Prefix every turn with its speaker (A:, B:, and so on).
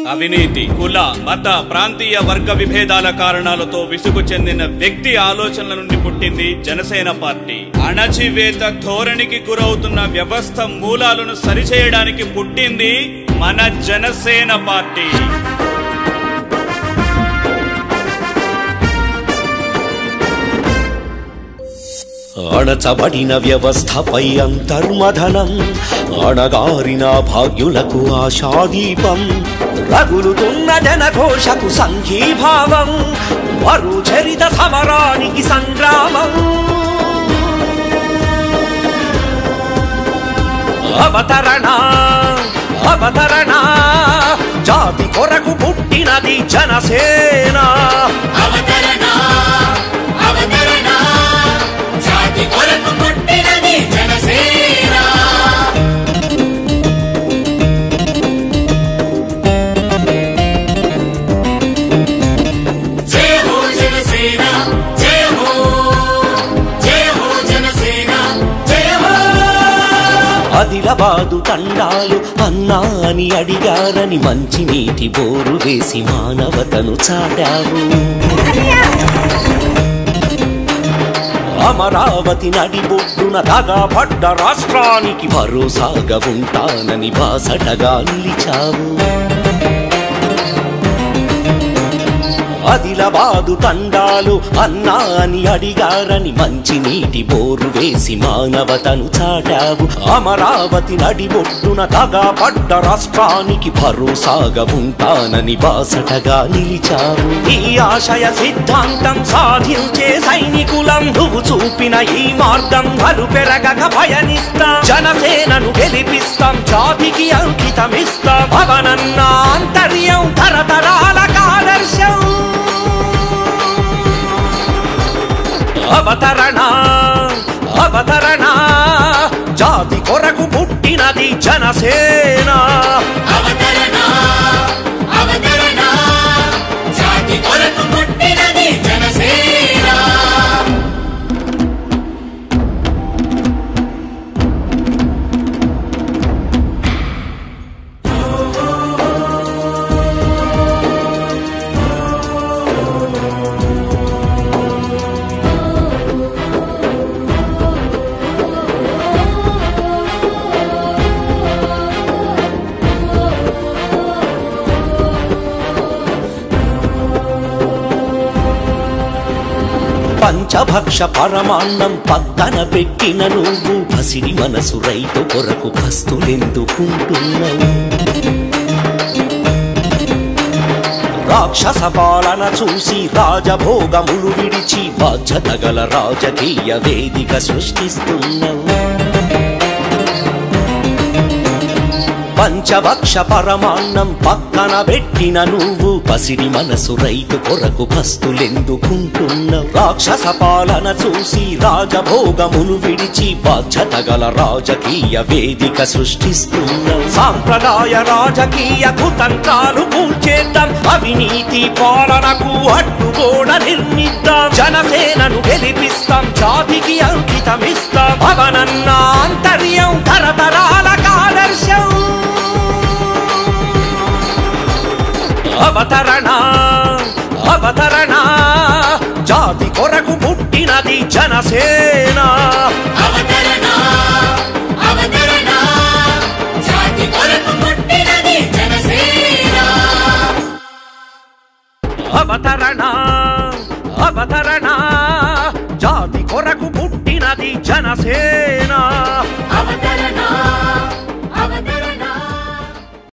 A: అవినీతి కుల మత ప్రాంతీయ వర్గ విభేదాల కారణాలతో విసుగు చెందిన వ్యక్తి ఆలోచనల నుండి పుట్టింది జనసేన పార్టీ అణచివేత ధోరణికి గురవుతున్న వ్యవస్థ మూలాలను సరిచేయడానికి పుట్టింది మన జనసేన పార్టీ
B: అణచబడిన వ్యవస్థపై అంతర్మథనం అణగారిన భాగ్యులకు ఆశాదీపం రగులుతున్న జనఘోషకు సంఘీభావం మరు చరిత సమరానికి సంగ్రామం అవతరణ అవతరణ జాతి కొరకు పుట్టినది జనసేన
C: అవతరణ అవతరణ జాతి కొరకు పుట్టినది జనసేన జయ హో జనసేన జయ హో జయ హో జనసేన జయ హో
B: ఆదిలాబాదు తండాలు అన్నా అని అడిగారని మంచి నీటి బోరు వేసి మానవతను చాటావు అమరావతి నడిబొడ్డున దగా పడ్డ రాష్ట్రానికి భరోసాగా ఉంటానని బాసటగా నిలిచావు ఆదిలాబాదు తండాలు అన్నా అని అడిగారని మంచి నీటి బోరు వేసి మానవతను చాటావు అమరావతి నడిబొడ్డున దగా పడ్డ రాష్ట్రానికి భరోసాగా ఉంటానని బాసటగా నిలిచావు ఈ ఆశయ సిద్ధాంతం సాధించే సైనికులం నువ్వు చూపిన ఈ మార్గం హలు పెరగక పయనిస్తాం జనసేనను గెలిపిస్తాం జాతికి అంకితమిస్తాం భవనన్న ఆంతర్యం తరతరాలకు ఆదర్శం అవతరణ అవతరణ జాతి కొరకు పుట్టినది జనసేన
C: అవతరణ అవతరణ జాతి కొరకు పుట్టినది జనసేన
B: పంచభక్ష పరమాన్నం పక్కన పెట్టిన నువ్వు పసిడి మనసు రైతు కొరకు పస్తులెందుకుంటున్నావు రాక్షస పాలన చూసి రాజభోగములు విడిచి బాధ్యత గల రాజకీయ వేదిక సృష్టిస్తున్నావు పంచభక్ష పరమాన్నం పక్కన పెట్టిన నువ్వు పసిడి మనసు రైతు కొరకు పస్తులెందుకుంటున్నావు రాక్షస పాలన చూసి రాజభోగములు విడిచి బాధ్యత గల రాజకీయ వేదిక సృష్టిస్తున్నావు సాంప్రదాయ రాజకీయ కుతంత్రాలు కూల్చేద్దాం అవినీతి పాలనకు అడ్డుగోడ నిర్మిద్దాం జనసేనను గెలిపిస్తాం జాతికి అంకితమిస్తాం భవనన్న ఆంతర్యం తరతరాలకు ఆదర్శం అవతరణ అవతరణ జాతి కొరకు పుట్టినది జనసేన
C: అవతరణ అవతరణ జాతి కొరకు పుట్టినది జనసేన
B: అవతరణ అవతరణ జాతి కొరకు పుట్టినది జనసేన